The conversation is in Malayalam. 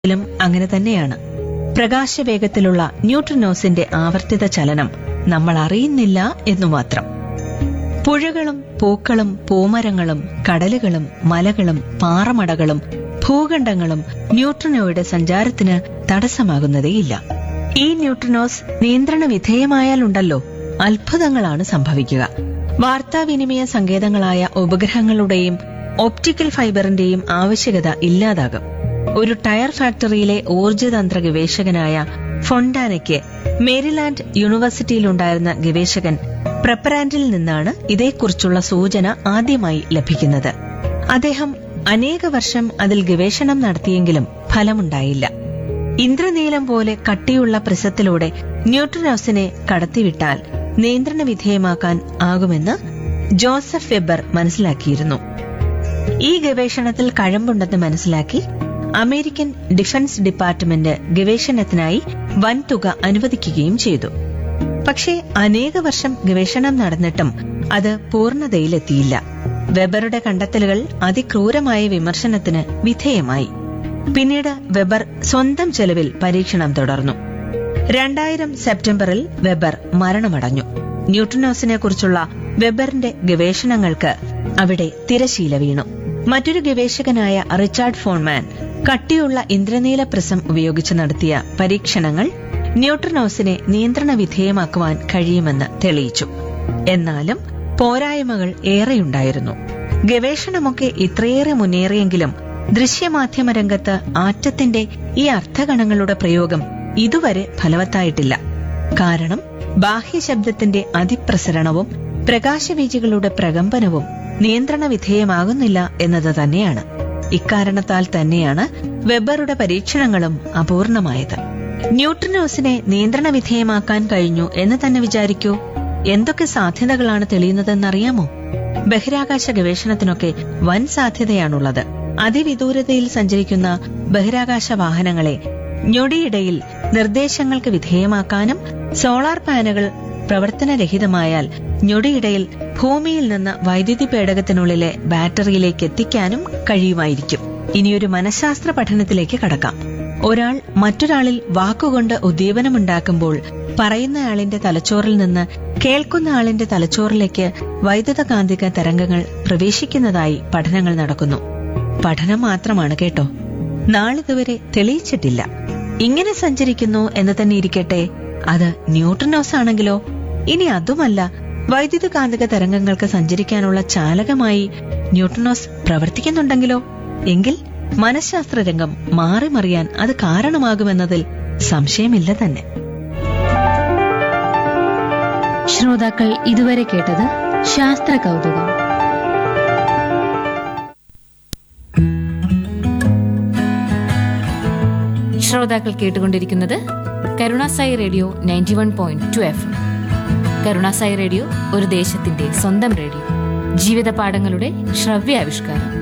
ലും അങ്ങനെ തന്നെയാണ് പ്രകാശവേഗത്തിലുള്ള ന്യൂട്രിനോസിന്റെ ആവർത്തിത ചലനം നമ്മൾ അറിയുന്നില്ല എന്നു മാത്രം പുഴകളും പൂക്കളും പൂമരങ്ങളും കടലുകളും മലകളും പാറമടകളും ഭൂഖണ്ഡങ്ങളും ന്യൂട്രിനോയുടെ സഞ്ചാരത്തിന് തടസ്സമാകുന്നതേയില്ല ഈ ന്യൂട്രിനോസ് നിയന്ത്രണ വിധേയമായാലുണ്ടല്ലോ അത്ഭുതങ്ങളാണ് സംഭവിക്കുക വാർത്താവിനിമയ സങ്കേതങ്ങളായ ഉപഗ്രഹങ്ങളുടെയും ഒപ്റ്റിക്കൽ ഫൈബറിന്റെയും ആവശ്യകത ഇല്ലാതാകും ഒരു ടയർ ഫാക്ടറിയിലെ ഊർജ്ജതന്ത്ര ഗവേഷകനായ ഫൊണ്ടാനയ്ക്ക് മേരിലാൻഡ് യൂണിവേഴ്സിറ്റിയിലുണ്ടായിരുന്ന ഗവേഷകൻ പ്രപ്പറാൻഡിൽ നിന്നാണ് ഇതേക്കുറിച്ചുള്ള സൂചന ആദ്യമായി ലഭിക്കുന്നത് അദ്ദേഹം അനേക വർഷം അതിൽ ഗവേഷണം നടത്തിയെങ്കിലും ഫലമുണ്ടായില്ല ഇന്ദ്രനീലം പോലെ കട്ടിയുള്ള പ്രിസത്തിലൂടെ ന്യൂട്രിനോസിനെ കടത്തിവിട്ടാൽ നിയന്ത്രണ വിധേയമാക്കാൻ ആകുമെന്ന് ജോസഫ് വെബർ മനസ്സിലാക്കിയിരുന്നു ഈ ഗവേഷണത്തിൽ കഴമ്പുണ്ടെന്ന് മനസ്സിലാക്കി അമേരിക്കൻ ഡിഫൻസ് ഡിപ്പാർട്ട്മെന്റ് ഗവേഷണത്തിനായി വൻതുക അനുവദിക്കുകയും ചെയ്തു പക്ഷേ അനേക വർഷം ഗവേഷണം നടന്നിട്ടും അത് പൂർണ്ണതയിലെത്തിയില്ല വെബറുടെ കണ്ടെത്തലുകൾ അതിക്രൂരമായ വിമർശനത്തിന് വിധേയമായി പിന്നീട് വെബർ സ്വന്തം ചെലവിൽ പരീക്ഷണം തുടർന്നു രണ്ടായിരം സെപ്റ്റംബറിൽ വെബർ മരണമടഞ്ഞു ന്യൂട്രിനോസിനെ കുറിച്ചുള്ള വെബറിന്റെ ഗവേഷണങ്ങൾക്ക് അവിടെ തിരശീല വീണു മറ്റൊരു ഗവേഷകനായ റിച്ചാർഡ് ഫോൺമാൻ കട്ടിയുള്ള ഇന്ദ്രനീല പ്രിസം ഉപയോഗിച്ച് നടത്തിയ പരീക്ഷണങ്ങൾ ന്യൂട്രിനോസിനെ നിയന്ത്രണ വിധേയമാക്കുവാൻ കഴിയുമെന്ന് തെളിയിച്ചു എന്നാലും പോരായ്മകൾ ഏറെയുണ്ടായിരുന്നു ഗവേഷണമൊക്കെ ഇത്രയേറെ മുന്നേറിയെങ്കിലും ദൃശ്യമാധ്യമ രംഗത്ത് ആറ്റത്തിന്റെ ഈ അർത്ഥഗണങ്ങളുടെ പ്രയോഗം ഇതുവരെ ഫലവത്തായിട്ടില്ല കാരണം ബാഹ്യശബ്ദത്തിന്റെ അതിപ്രസരണവും പ്രകാശവീചികളുടെ പ്രകമ്പനവും നിയന്ത്രണ വിധേയമാകുന്നില്ല എന്നത് തന്നെയാണ് ഇക്കാരണത്താൽ തന്നെയാണ് വെബറുടെ പരീക്ഷണങ്ങളും അപൂർണമായത് ന്യൂട്രിനോസിനെ നിയന്ത്രണ വിധേയമാക്കാൻ കഴിഞ്ഞു എന്ന് തന്നെ വിചാരിക്കൂ എന്തൊക്കെ സാധ്യതകളാണ് തെളിയുന്നതെന്നറിയാമോ ബഹിരാകാശ ഗവേഷണത്തിനൊക്കെ വൻ സാധ്യതയാണുള്ളത് അതിവിദൂരതയിൽ സഞ്ചരിക്കുന്ന ബഹിരാകാശ വാഹനങ്ങളെ ഞൊടിയിടയിൽ നിർദ്ദേശങ്ങൾക്ക് വിധേയമാക്കാനും സോളാർ പാനലുകൾ പ്രവർത്തനരഹിതമായാൽ ഞൊടിയിടയിൽ ഭൂമിയിൽ നിന്ന് വൈദ്യുതി പേടകത്തിനുള്ളിലെ ബാറ്ററിയിലേക്ക് എത്തിക്കാനും കഴിയുമായിരിക്കും ഇനിയൊരു മനഃശാസ്ത്ര പഠനത്തിലേക്ക് കടക്കാം ഒരാൾ മറ്റൊരാളിൽ വാക്കുകൊണ്ട് ഉദ്ദീപനമുണ്ടാക്കുമ്പോൾ പറയുന്നയാളിന്റെ തലച്ചോറിൽ നിന്ന് കേൾക്കുന്ന ആളിന്റെ തലച്ചോറിലേക്ക് വൈദ്യുതകാന്തിക തരംഗങ്ങൾ പ്രവേശിക്കുന്നതായി പഠനങ്ങൾ നടക്കുന്നു പഠനം മാത്രമാണ് കേട്ടോ നാളിതുവരെ തെളിയിച്ചിട്ടില്ല ഇങ്ങനെ സഞ്ചരിക്കുന്നു എന്ന് തന്നെ ഇരിക്കട്ടെ അത് ന്യൂട്രിനോസ് ആണെങ്കിലോ ഇനി അതുമല്ല വൈദ്യുത കാന്തിക തരംഗങ്ങൾക്ക് സഞ്ചരിക്കാനുള്ള ചാലകമായി ന്യൂട്രിനോസ് പ്രവർത്തിക്കുന്നുണ്ടെങ്കിലോ എങ്കിൽ മനഃശാസ്ത്ര രംഗം മാറി മറിയാൻ അത് കാരണമാകുമെന്നതിൽ സംശയമില്ല തന്നെ ശ്രോതാക്കൾ ഇതുവരെ കേട്ടത് ശാസ്ത്ര കൗതുകം ശ്രോതാക്കൾ കേട്ടുകൊണ്ടിരിക്കുന്നത് Karunasai radio ninety one point two F Karunasai radio ഒരു ദേശത്തിന്റെ സ്വന്തം റേഡിയോ ജീവിത പാഠങ്ങളുടെ ശ്രവ്യാവിഷ്കാരം